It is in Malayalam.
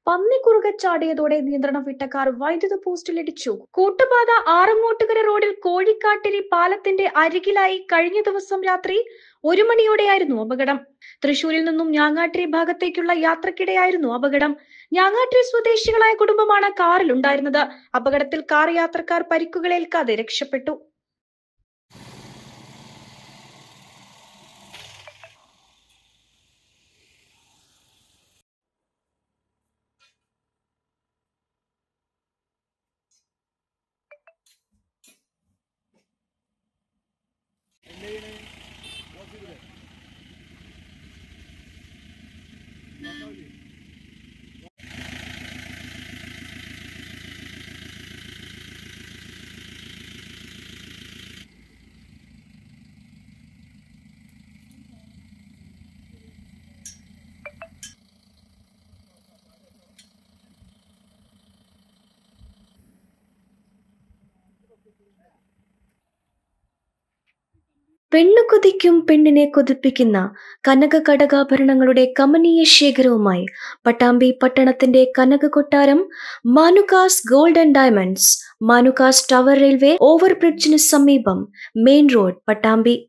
പന്നിക്കുറുകെ ചാടിയതോടെ നിയന്ത്രണം വിട്ട കാർ വൈദ്യുത പോസ്റ്റിലിടിച്ചു കൂട്ടുപാത ആറങ്ങോട്ടുകര റോഡിൽ കോഴിക്കാട്ടിരി പാലത്തിന്റെ അരികിലായി കഴിഞ്ഞ ദിവസം രാത്രി ഒരു മണിയോടെയായിരുന്നു അപകടം തൃശൂരിൽ നിന്നും ഞാങ്ങാട്ടിരി ഭാഗത്തേക്കുള്ള യാത്രക്കിടെയായിരുന്നു അപകടം ഞാങ്ങാട്ടിരി സ്വദേശികളായ കുടുംബമാണ് കാറിൽ ഉണ്ടായിരുന്നത് അപകടത്തിൽ കാർ യാത്രക്കാർ പരിക്കുകളേൽക്കാതെ രക്ഷപ്പെട്ടു പെണ്ണു കൊതിക്കും പെണ്ണിനെ കൊതിപ്പിക്കുന്ന കനക കടകാഭരണങ്ങളുടെ കമനീയ ശേഖരവുമായി പട്ടാമ്പി പട്ടണത്തിന്റെ കനക കൊട്ടാരം മാനുകാസ് ഗോൾഡ് ആൻഡ് ഡയമണ്ട്സ് മാനുകാസ് ടവർ റെയിൽവേ ഓവർബ്രിഡ്ജിന് സമീപം മെയിൻ റോഡ് പട്ടാമ്പി